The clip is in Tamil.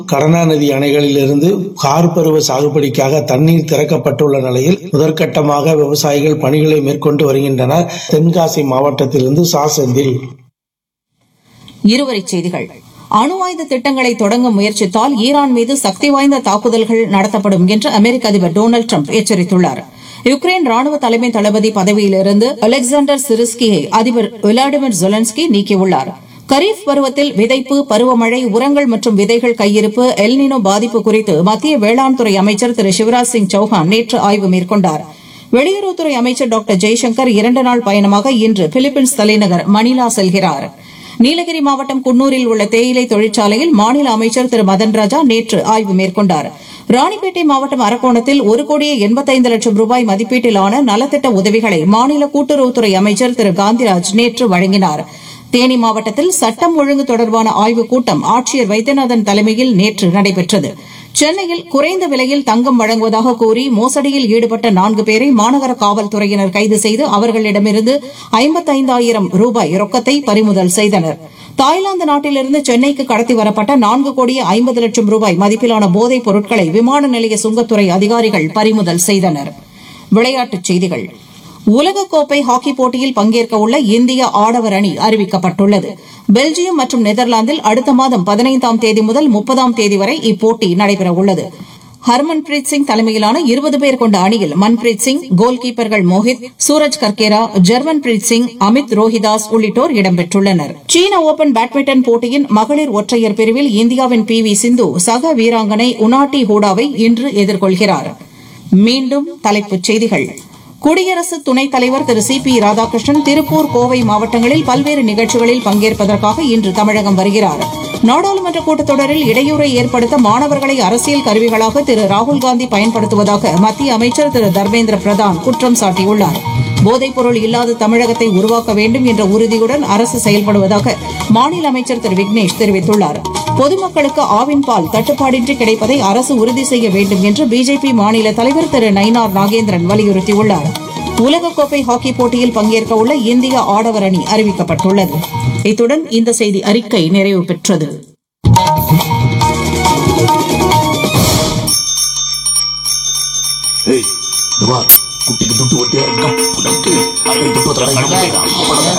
கருணாநிதி அணைகளிலிருந்து கார் பருவ சாகுபடிக்காக தண்ணீர் திறக்கப்பட்டுள்ள நிலையில் முதற்கட்டமாக விவசாயிகள் பணிகளை மேற்கொண்டு வருகின்றனர் தென்காசி மாவட்டத்திலிருந்து சா செந்தில் இருவரிச் செய்திகள் அணு ஆயுத திட்டங்களை தொடங்க முயற்சித்தால் ஈரான் மீது சக்தி வாய்ந்த தாக்குதல்கள் நடத்தப்படும் என்று அமெரிக்க அதிபர் டொனால்டு ட்ரம்ப் எச்சரித்துள்ளார் யுக்ரைன் ராணுவ தலைமை தளபதி பதவியிலிருந்து அலெக்சாண்டர் சிரிஸ்கியை அதிபர் விளாடிமிர் ஜொலன்ஸ்கி நீக்கியுள்ளார் கரீப் பருவத்தில் விதைப்பு பருவமழை உரங்கள் மற்றும் விதைகள் கையிருப்பு எல்னினோ பாதிப்பு குறித்து மத்திய வேளாண் துறை அமைச்சர் திரு சிவராஜ் சிங் சௌஹான் நேற்று ஆய்வு மேற்கொண்டார் வெளியுறவுத்துறை அமைச்சர் டாக்டர் ஜெய்சங்கர் இரண்டு நாள் பயணமாக இன்று பிலிப்பைன்ஸ் தலைநகர் மணிலா செல்கிறார் நீலகிரி மாவட்டம் குன்னூரில் உள்ள தேயிலை தொழிற்சாலையில் மாநில அமைச்சர் திரு மதன் ராஜா நேற்று ஆய்வு மேற்கொண்டார் ராணிப்பேட்டை மாவட்டம் அரக்கோணத்தில் ஒரு கோடியே எண்பத்தைந்து லட்சம் ரூபாய் மதிப்பீட்டிலான நலத்திட்ட உதவிகளை மாநில கூட்டுறவுத்துறை அமைச்சர் திரு காந்திராஜ் நேற்று வழங்கினார் தேனி மாவட்டத்தில் சட்டம் ஒழுங்கு தொடர்பான ஆய்வுக் கூட்டம் ஆட்சியர் வைத்தியநாதன் தலைமையில் நேற்று நடைபெற்றது சென்னையில் குறைந்த விலையில் தங்கம் வழங்குவதாக கூறி மோசடியில் ஈடுபட்ட நான்கு பேரை மாநகர காவல்துறையினர் கைது செய்து அவர்களிடமிருந்து ஐம்பத்தைந்தாயிரம் ரூபாய் ரொக்கத்தை பறிமுதல் செய்தனர் தாய்லாந்து நாட்டிலிருந்து சென்னைக்கு கடத்தி வரப்பட்ட நான்கு கோடியே ஐம்பது லட்சம் ரூபாய் மதிப்பிலான போதைப் பொருட்களை விமான நிலைய சுங்கத்துறை அதிகாரிகள் பறிமுதல் செய்தனர் விளையாட்டுச் செய்திகள் உலகக்கோப்பை ஹாக்கி போட்டியில் பங்கேற்க உள்ள இந்திய ஆடவர் அணி அறிவிக்கப்பட்டுள்ளது பெல்ஜியம் மற்றும் நெதர்லாந்தில் அடுத்த மாதம் பதினைந்தாம் தேதி முதல் முப்பதாம் தேதி வரை இப்போட்டி நடைபெறவுள்ளது ஹர்மன்பிரீத் சிங் தலைமையிலான இருபது பேர் கொண்ட அணியில் மன்பிரீத் சிங் கோல் கீப்பர்கள் மோஹித் சூரஜ் கர்கேரா ஜெர்மன்பிரீத் சிங் அமித் ரோஹிதாஸ் உள்ளிட்டோர் இடம்பெற்றுள்ளனர் சீன ஓபன் பேட்மிண்டன் போட்டியின் மகளிர் ஒற்றையர் பிரிவில் இந்தியாவின் பி வி சிந்து சக வீராங்கனை உனாட்டி ஹூடாவை இன்று எதிர்கொள்கிறார் மீண்டும் தலைப்புச் செய்திகள் குடியரசு துணைத் தலைவர் திரு சி பி ராதாகிருஷ்ணன் திருப்பூர் கோவை மாவட்டங்களில் பல்வேறு நிகழ்ச்சிகளில் பங்கேற்பதற்காக இன்று தமிழகம் வருகிறார் நாடாளுமன்ற கூட்டத்தொடரில் இடையூறை ஏற்படுத்த மாணவர்களை அரசியல் கருவிகளாக திரு ராகுல்காந்தி பயன்படுத்துவதாக மத்திய அமைச்சர் திரு தர்மேந்திர பிரதான் குற்றம் சாட்டியுள்ளார் போதைப்பொருள் இல்லாத தமிழகத்தை உருவாக்க வேண்டும் என்ற உறுதியுடன் அரசு செயல்படுவதாக மாநில அமைச்சர் திரு விக்னேஷ் தெரிவித்துள்ளார் பொதுமக்களுக்கு ஆவின் பால் தட்டுப்பாடின்றி கிடைப்பதை அரசு உறுதி செய்ய வேண்டும் என்று பிஜேபி மாநில தலைவர் திரு நயினார் நாகேந்திரன் வலியுறுத்தியுள்ளார் உலகக்கோப்பை ஹாக்கி போட்டியில் பங்கேற்க உள்ள இந்திய ஆடவர் அணி அறிவிக்கப்பட்டுள்ளது இத்துடன் இந்த செய்தி அறிக்கை நிறைவு பெற்றது ஏய் இந்த பார் குட்டிக்கு துட்டு ஒட்டியா இருக்கா உனக்கு அது துப்பத்துல